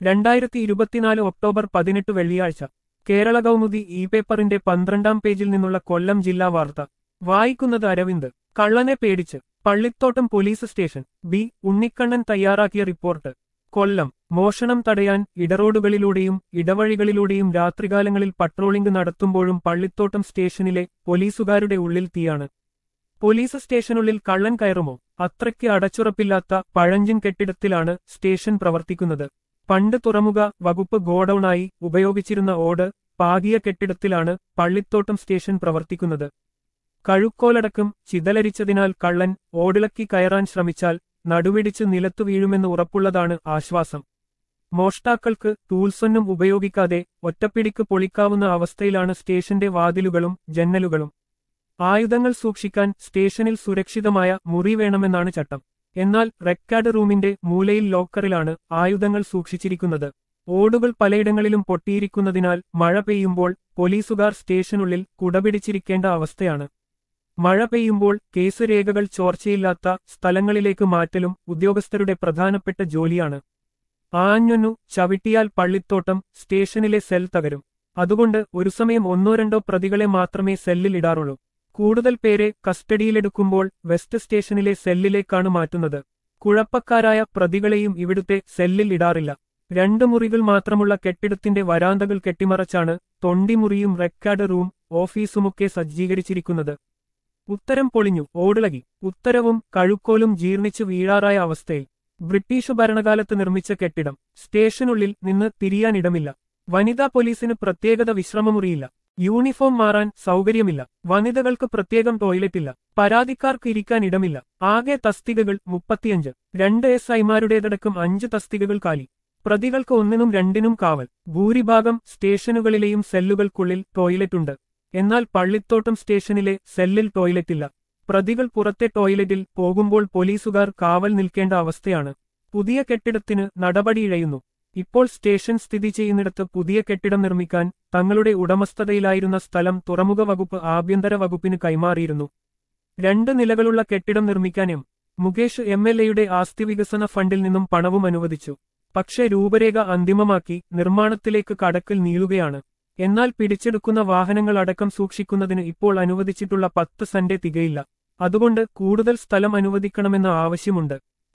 രണ്ടായിരത്തി ഇരുപത്തിനാല് ഒക്ടോബർ പതിനെട്ട് വെള്ളിയാഴ്ച കേരള കൗമുദി ഇ പേപ്പറിന്റെ പന്ത്രണ്ടാം പേജിൽ നിന്നുള്ള കൊല്ലം ജില്ലാ വാർത്ത വായിക്കുന്നത് അരവിന്ദ് കള്ളനെ പേടിച്ച് Pallithottam police station B Unnikkannan തയ്യാറാക്കിയ റിപ്പോർട്ട് കൊല്ലം മോഷണം തടയാൻ ഇടറോഡുകളിലൂടെയും ഇടവഴികളിലൂടെയും രാത്രികാലങ്ങളിൽ പട്രോളിംഗ് നടത്തുമ്പോഴും പള്ളിത്തോട്ടം സ്റ്റേഷനിലെ പോലീസുകാരുടെ ഉള്ളിൽ തീയാണ് പോലീസ് സ്റ്റേഷനുള്ളിൽ കള്ളൻ കയറുമോ അത്രയ്ക്ക് അടച്ചുറപ്പില്ലാത്ത പഴഞ്ചൻ കെട്ടിടത്തിലാണ് സ്റ്റേഷൻ പ്രവർത്തിക്കുന്നത് പണ്ട് തുറമുഖ വകുപ്പ് ഗോഡൌണായി ഉപയോഗിച്ചിരുന്ന ഓട് പാകിയ കെട്ടിടത്തിലാണ് പള്ളിത്തോട്ടം സ്റ്റേഷൻ പ്രവർത്തിക്കുന്നത് കഴുക്കോലടക്കം ചിതലരിച്ചതിനാൽ കള്ളൻ ഓടിളക്കി കയറാൻ ശ്രമിച്ചാൽ നടുവിടിച്ച് നിലത്തു വീഴുമെന്ന് ഉറപ്പുള്ളതാണ് ആശ്വാസം മോഷ്ടാക്കൾക്ക് ടൂൾസൊന്നും ഉപയോഗിക്കാതെ ഒറ്റപ്പിടിക്ക് പൊളിക്കാവുന്ന അവസ്ഥയിലാണ് സ്റ്റേഷന്റെ വാതിലുകളും ജന്നലുകളും ആയുധങ്ങൾ സൂക്ഷിക്കാൻ സ്റ്റേഷനിൽ സുരക്ഷിതമായ മുറി വേണമെന്നാണ് ചട്ടം എന്നാൽ റെക്കാർഡ് റൂമിന്റെ മൂലയിൽ ലോക്കറിലാണ് ആയുധങ്ങൾ സൂക്ഷിച്ചിരിക്കുന്നത് ഓടുകൾ പലയിടങ്ങളിലും പൊട്ടിയിരിക്കുന്നതിനാൽ മഴ പെയ്യുമ്പോൾ പോലീസുകാർ സ്റ്റേഷനുള്ളിൽ കുടപിടിച്ചിരിക്കേണ്ട അവസ്ഥയാണ് മഴ പെയ്യുമ്പോൾ കേസ് രേഖകൾ ചോർച്ചയില്ലാത്ത സ്ഥലങ്ങളിലേക്ക് മാറ്റലും ഉദ്യോഗസ്ഥരുടെ പ്രധാനപ്പെട്ട ജോലിയാണ് ആഞ്ഞൊന്നു ചവിട്ടിയാൽ പള്ളിത്തോട്ടം സ്റ്റേഷനിലെ സെൽ തകരും അതുകൊണ്ട് ഒരു സമയം ഒന്നോ രണ്ടോ പ്രതികളെ മാത്രമേ സെല്ലിൽ ഇടാറുള്ളൂ കൂടുതൽ പേരെ കസ്റ്റഡിയിലെടുക്കുമ്പോൾ വെസ്റ്റ് സ്റ്റേഷനിലെ സെല്ലിലേക്കാണ് മാറ്റുന്നത് കുഴപ്പക്കാരായ പ്രതികളെയും ഇവിടുത്തെ സെല്ലിൽ ഇടാറില്ല രണ്ട് മുറികൾ മാത്രമുള്ള കെട്ടിടത്തിന്റെ വരാന്തകൾ കെട്ടിമറച്ചാണ് തൊണ്ടിമുറിയും റെക്കാർഡ് റൂം ഓഫീസുമൊക്കെ സജ്ജീകരിച്ചിരിക്കുന്നത് ഉത്തരം പൊളിഞ്ഞു ഓടിളകി ഉത്തരവും കഴുക്കോലും ജീർണിച്ചു വീഴാറായ അവസ്ഥയിൽ ബ്രിട്ടീഷ് ഭരണകാലത്ത് നിർമ്മിച്ച കെട്ടിടം സ്റ്റേഷനുള്ളിൽ നിന്ന് തിരിയാനിടമില്ല വനിതാ പോലീസിന് പ്രത്യേകത വിശ്രമമുറിയില്ല യൂണിഫോം മാറാൻ സൗകര്യമില്ല വനിതകൾക്ക് പ്രത്യേകം ടോയ്ലറ്റില്ല പരാതിക്കാർക്ക് ഇരിക്കാൻ ഇടമില്ല ആകെ തസ്തികകൾ മുപ്പത്തിയഞ്ച് രണ്ട് എസ് ഐമാരുടേതടക്കം അഞ്ച് തസ്തികകൾ കാലി പ്രതികൾക്ക് ഒന്നിനും രണ്ടിനും കാവൽ ഭൂരിഭാഗം സ്റ്റേഷനുകളിലെയും സെല്ലുകൾക്കുള്ളിൽ ടോയ്ലറ്റുണ്ട് എന്നാൽ പള്ളിത്തോട്ടം സ്റ്റേഷനിലെ സെല്ലിൽ ടോയ്ലറ്റില്ല പ്രതികൾ പുറത്തെ ടോയ്ലറ്റിൽ പോകുമ്പോൾ പോലീസുകാർ കാവൽ നിൽക്കേണ്ട അവസ്ഥയാണ് പുതിയ കെട്ടിടത്തിന് നടപടിയിഴയുന്നു ഇപ്പോൾ സ്റ്റേഷൻ സ്ഥിതി ചെയ്യുന്നിടത്ത് പുതിയ കെട്ടിടം നിർമ്മിക്കാൻ തങ്ങളുടെ ഉടമസ്ഥതയിലായിരുന്ന സ്ഥലം തുറമുഖ വകുപ്പ് ആഭ്യന്തര വകുപ്പിന് കൈമാറിയിരുന്നു രണ്ട് നിലകളുള്ള കെട്ടിടം നിർമ്മിക്കാൻ എം മുകേഷ് എം എൽ എയുടെ ആസ്തി വികസന ഫണ്ടിൽ നിന്നും പണവും അനുവദിച്ചു പക്ഷേ രൂപരേഖ അന്തിമമാക്കി നിർമ്മാണത്തിലേക്ക് കടക്കൽ നീളുകയാണ് എന്നാൽ പിടിച്ചെടുക്കുന്ന വാഹനങ്ങൾ അടക്കം സൂക്ഷിക്കുന്നതിന് ഇപ്പോൾ അനുവദിച്ചിട്ടുള്ള പത്ത് സെന്റ് തികയില്ല അതുകൊണ്ട് കൂടുതൽ സ്ഥലം അനുവദിക്കണമെന്ന ആവശ്യമുണ്ട്